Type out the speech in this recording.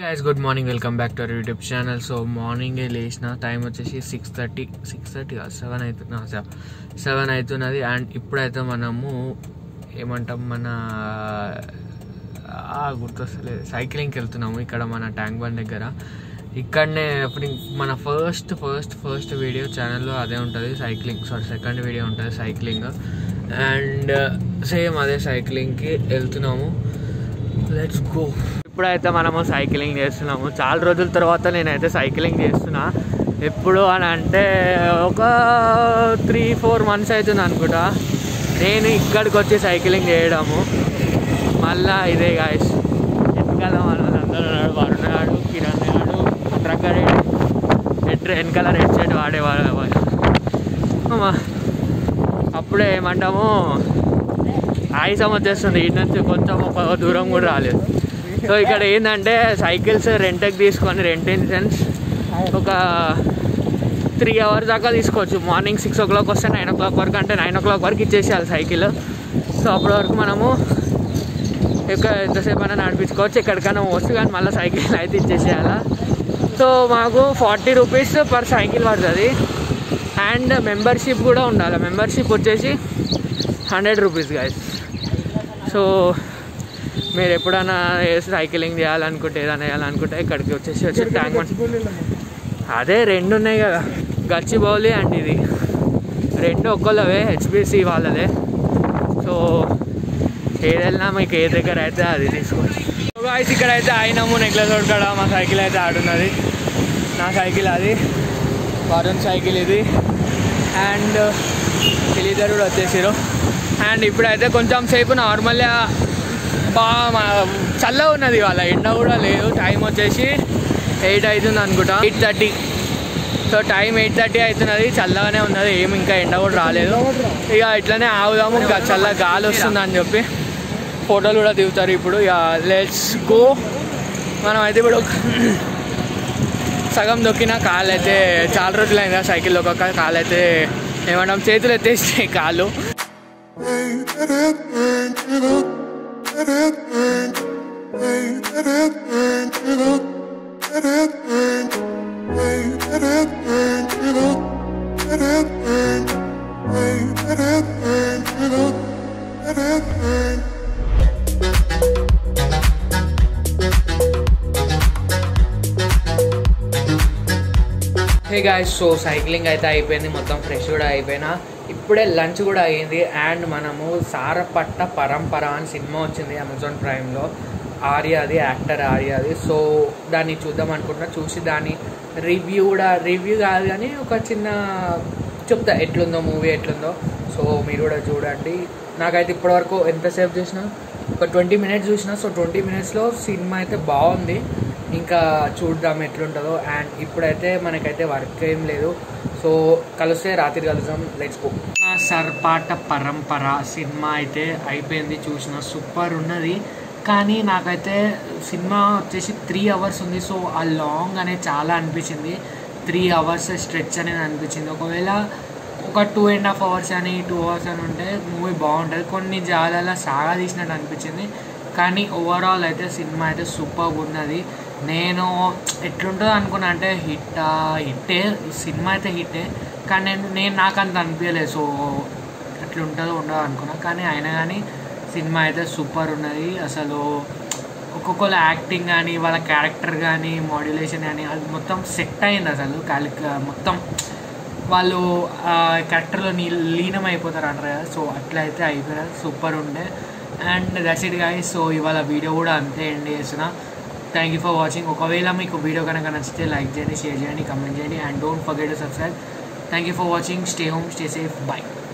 guys good morning welcome back to our YouTube channel so మార్నింగే లేచిన time వచ్చేసి six thirty six thirty seven అవుతున్నా seven అవుతున్నది and ఇప్పుడైతే మనము ఏమంటాం మన ఆ, గుర్తొస్తలేదు సైక్లింగ్కి వెళ్తున్నాము ఇక్కడ మన ట్యాంక్ బండ్ దగ్గర ఇక్కడనే అప్పుడు ఇంక మన ఫస్ట్ ఫస్ట్ ఫస్ట్ వీడియో ఛానల్లో అదే ఉంటుంది సైక్లింగ్ సారీ సెకండ్ వీడియో ఉంటుంది సైక్లింగ్ అండ్ సేమ్ అదే సైక్లింగ్కి వెళ్తున్నాము లెట్స్ గో ఇప్పుడైతే మనము సైక్లింగ్ చేస్తున్నాము చాలా రోజుల తర్వాత నేనైతే సైక్లింగ్ చేస్తున్నా ఎప్పుడు అని అంటే ఒక త్రీ ఫోర్ మంత్స్ అవుతుంది అనుకుంటా నేను ఇక్కడికి వచ్చి సైక్లింగ్ చేయడము మళ్ళా ఇదే గాయస్ వెనకాల మన అందరూ ఉన్నాడు వరుణ్ గాడు కిరణ్ గాడు పత్రకరే రెడ్ వెనకాల రెడ్ షర్ట్ వాడేవాడు అమ్మా అప్పుడే ఏమంటాము ఆయుసం వచ్చేస్తుంది ఇటు నుంచి కొంచెం ఒక దూరం కూడా రాలేదు సో ఇక్కడ ఏంటంటే సైకిల్స్ రెంట్కి తీసుకొని రెంట్ ఇన్ సెన్స్ ఒక త్రీ అవర్స్ దాకా తీసుకోవచ్చు మార్నింగ్ సిక్స్ ఓ క్లాక్ వస్తే నైన్ ఓ క్లాక్ వరకు అంటే నైన్ ఓ క్లాక్ వరకు ఇచ్చేసేయాలి సైకిల్ సో అప్పటి వరకు మనము ఇక్కడ ఎంతసేపు అయినా నడిపించుకోవచ్చు ఎక్కడికైనా పోవచ్చు కానీ మళ్ళీ సైకిల్ అయితే ఇచ్చేసేయాలా సో మాకు ఫార్టీ రూపీస్ పర్ సైకిల్ పడుతుంది అండ్ మెంబర్షిప్ కూడా ఉండాలి మెంబర్షిప్ వచ్చేసి హండ్రెడ్ రూపీస్ గాయస్ సో మీరు ఎప్పుడైనా సైక్లింగ్ చేయాలనుకుంటే ఏదైనా చేయాలనుకుంటే ఇక్కడికి వచ్చేసి వచ్చి ట్యాంక్ బండ్ అదే రెండు ఉన్నాయి కదా గచ్చిబౌలి అండ్ ఇది రెండు ఒక్కళ్ళవే హెచ్పిసి వాళ్ళదే సో ఏదైనా మీకు ఏ దగ్గర అయితే అది తీసుకోండి గాయస్ ఇక్కడ అయితే అయినాము నెక్లెస్ రోడ్ కాడ మా సైకిల్ అయితే ఆడున్నది నా సైకిల్ అది వరుణ్ సైకిల్ ఇది అండ్ వీళ్ళిద్దరు కూడా వచ్చేసారు అండ్ ఇప్పుడైతే కొంచెం సేపు నార్మల్గా బాగా చల్లగా ఉన్నది వాళ్ళ ఎండ కూడా లేదు టైం వచ్చేసి ఎయిట్ అవుతుంది అనుకుంటా eight thirty so time eight thirty అవుతున్నది చల్లగానే ఉన్నది ఏం ఇంకా ఎండ కూడా రాలేదు ఇక ఇట్లనే ఆగుదాము ఇంకా చల్ల గాలి వస్తుంది అని చెప్పి ఫోటోలు కూడా దిగుతారు ఇప్పుడు ఇక లెట్స్ గో మనం అయితే ఇప్పుడు సగం దొక్కిన కాళ్ళు అయితే చాలా రోజులు అయిందా సైకిల్ దొక్కక కాళ్ళు అయితే ఏమంటాం చేతులు ఎత్తేసినాయి కాళ్ళు హే గాయస్ సో సైక్లింగ్ అయితే అయిపోయింది మొత్తం ఫ్రెష్ కూడా అయిపోయినా ఇప్పుడే లంచ్ కూడా అయ్యింది అండ్ మనము సారపట్ట పరంపర అని సినిమా వచ్చింది అమెజాన్ ప్రైమ్లో ఆర్యాది యాక్టర్ ఆర్యాది సో దాన్ని చూద్దాం అనుకుంటున్నా చూసి దాని రివ్యూ కూడా రివ్యూ కాదు కానీ ఒక చిన్న చెప్తా ఎట్లుందో మూవీ ఎట్లుందో సో మీరు కూడా చూడండి నాకైతే ఇప్పటివరకు ఎంతసేపు చూసినా ఒక ట్వంటీ మినిట్స్ చూసిన సో ట్వంటీ మినిట్స్లో సినిమా అయితే బాగుంది ఇంకా చూద్దాం ఎట్లుంటుందో అండ్ ఇప్పుడైతే మనకైతే వర్క్ ఏం లేదు సో కలిస్తే రాత్రి కలుద్దాం లెట్స్ గో సర్పాట పరంపర సినిమా అయితే అయిపోయింది చూసిన సూపర్ ఉన్నది కానీ నాకైతే సినిమా వచ్చేసి త్రీ అవర్స్ ఉంది సో ఆ లాంగ్ అనేది చాలా అనిపించింది త్రీ అవర్స్ స్ట్రెచ్ అనేది అనిపించింది ఒకవేళ ఒక టూ అండ్ హాఫ్ అవర్స్ అని టూ అవర్స్ అని ఉంటే మూవీ బాగుంటుంది కొన్ని జాగాలలో సాగా తీసినట్టు అనిపించింది కానీ ఓవరాల్ అయితే సినిమా అయితే సూపర్ ఉన్నది నేను ఎట్లుంటుందో అనుకున్నా అంటే హిట్ హిట్టే సినిమా అయితే హిట్టే కానీ నేను నేను నాకు అంత అనిపించలేదు సో ఎట్లుంటుందో ఉండదో అనుకున్నా కానీ అయినా కానీ సినిమా అయితే సూపర్ ఉన్నది అసలు ఒక్కొక్కరు యాక్టింగ్ కానీ వాళ్ళ క్యారెక్టర్ కానీ మాడ్యులేషన్ కానీ అది మొత్తం సెట్ అయింది అసలు కాలిక మొత్తం వాళ్ళు ఆ క్యారెక్టర్లో నీ లీనం అయిపోతారు అంటారు కదా సో అట్లా అయితే అయిపోయారు సూపర్ ఉండే and that's it guys so ఇవాళ వీడియో కూడా అంతే ఎండ్ చేస్తున్నా థ్యాంక్ యూ ఫర్ వాచింగ్ ఒకవేళ మీకు వీడియో కనుక నచ్చితే లైక్ చేయండి షేర్ చేయండి కమెంట్ చేయండి and don't forget to subscribe thank you for watching stay home stay safe bye